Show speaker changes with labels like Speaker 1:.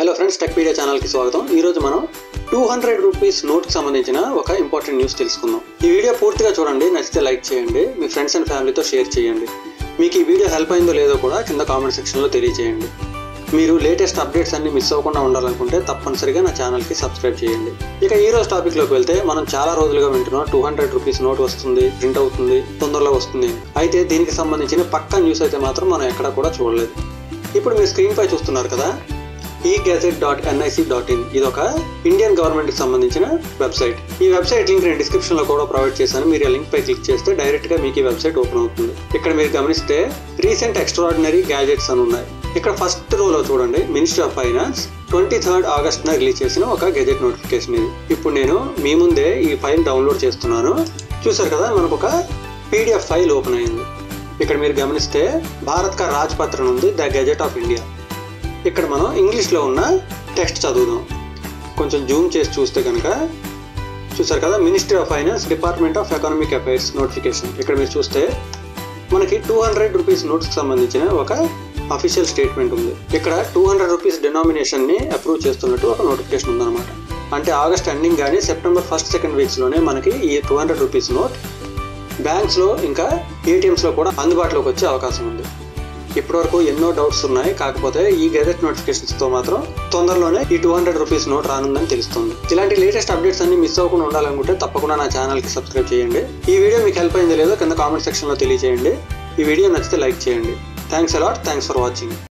Speaker 1: Hello friends tech media ఛానల్కి స్వాగతం ఈరోజు మనం టూ హండ్రెడ్ రూపీస్ నోట్కి సంబంధించిన ఒక ఇంపార్టెంట్ న్యూస్ తెలుసుకుందాం ఈ వీడియో పూర్తిగా చూడండి నచ్చితే లైక్ చేయండి మీ ఫ్రెండ్స్ అండ్ ఫ్యామిలీతో షేర్ చేయండి మీకు ఈ వీడియో హెల్ప్ అయిందో లేదో కూడా కింద కామెంట్ సెక్షన్లో తెలియజేయండి మీరు లేటెస్ట్ అప్డేట్స్ అన్ని మిస్ అవ్వకుండా ఉండాలనుకుంటే తప్పనిసరిగా నా ఛానల్కి సబ్స్క్రైబ్ చేయండి ఇక ఈ రోజు టాపిక్లోకి వెళ్తే మనం చాలా రోజులుగా వింటున్నాం టూ హండ్రెడ్ రూపీస్ నోట్ వస్తుంది ప్రింట్ అవుతుంది తొందరలో వస్తుంది అని. అయితే దీనికి సంబంధించిన పక్కా న్యూస్ అయితే మాత్రం మనం ఎక్కడా కూడా చూడలేదు ఇప్పుడు మీరు స్క్రీన్ పై చూస్తున్నారు కదా ఈ gazette dot NIC dot in ఇది ఒక ఇండియన్ గవర్నమెంట్ కి సంబంధించిన వెబ్సైట్ ఈ వెబ్సైట్ లింక్ నేను డిస్క్రిప్షన్ లో కూడా ప్రొవైడ్ చేశాను మీరు ఆ లింక్ పై క్లిక్ చేస్తే డైరెక్ట్ గా మీకు ఈ వెబ్సైట్ ఓపెన్ అవుతుంది ఇక్కడ మీరు గమనిస్తే రీసెంట్ ఎక్స్ట్రాడినరీ గ్యాజెట్స్ అని ఉన్నాయి ఇక్కడ ఫస్ట్ రోలో చూడండి ministry of finance twenty third August న రిలీజ్ చేసిన ఒక గెజెట్ నోటిఫికేషన్ ఇది ఇప్పుడు నేను మీ ముందే ఈ ఫైల్ డౌన్లోడ్ చేస్తున్నాను చూసారు కదా మనకు ఒక పీడిఎఫ్ ఫైల్ ఓపెన్ అయింది ఇక్కడ మీరు గమనిస్తే భారత్ కా రాజ్పత్ర ఉంది ద గెజెట్ ఆఫ్ ఇండియా ఇక్కడ మనం ఇంగ్లీష్లో ఉన్న టెక్స్ట్ చదువుదాం కొంచెం జూమ్ చేసి చూస్తే కనుక చూసారు కదా ministry of finance department of economic affairs notification ఇక్కడ మీరు చూస్తే మనకి టూ హండ్రెడ్ రూపీస్ నోట్స్కి సంబంధించిన ఒక అఫీషియల్ స్టేట్మెంట్ ఉంది ఇక్కడ టూ హండ్రెడ్ రూపీస్ డెనామినేషన్ని అప్రూవ్ చేస్తున్నట్టు ఒక నోటిఫికేషన్ ఉందన్నమాట అంటే ఆగస్ట్ ఎండింగ్ కానీ సెప్టెంబర్ ఫస్ట్ సెకండ్ వీక్స్లోనే మనకి ఈ టూ హండ్రెడ్ రూపీస్ నోట్ బ్యాంక్స్లో ఇంకా ఏటీఎంస్లో కూడా అందుబాటులోకి వచ్చే అవకాశం ఉంది ఇప్పటివరకు ఎన్నో డౌట్స్ ఉన్నాయి కాకపోతే ఈ గెజెట్ నోటిఫికేషన్స్ తో మాత్రం తొందరలోనే ఈ టూ హండ్రెడ్ రూపీస్ నోట్ రానుందని తెలుస్తుంది ఇలాంటి లేటెస్ట్ అప్డేట్స్ అన్ని మిస్ అవ్వకుండా ఉండాలనుకుంటే తప్పకుండా నా ఛానల్ కి సబ్స్క్రైబ్ చేయండి ఈ వీడియో మీకు హెల్ప్ అయిందో లేదో కింద కామెంట్ సెక్షన్ లో తెలియజేయండి ఈ వీడియో నచ్చితే లైక్ చేయండి thanks a lot thanks for watching